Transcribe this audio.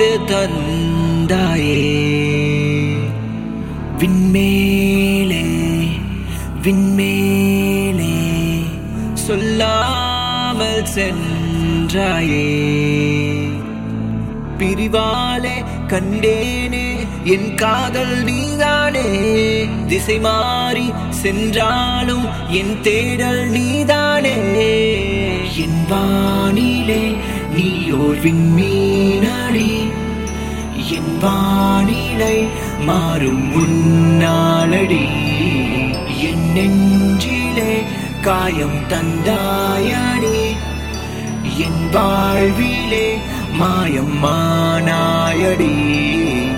என்னோடு தந்தாயே விண்மேலே விண்மேலே சொல்லாமல் சென்றாயே பிரிவாலே கண்டேனே என் காதல் நீதானே திசை மாறி சென்றாலும் என் தேடல் நீதானே என் வானிலே நீ ஓர் விண்மீனடி என் வானிலை மாறும் முன்னாளடி என் நெஞ்சிலே காயம் தந்தாயடி என் வாழ்விலே மாயம் மானாயடி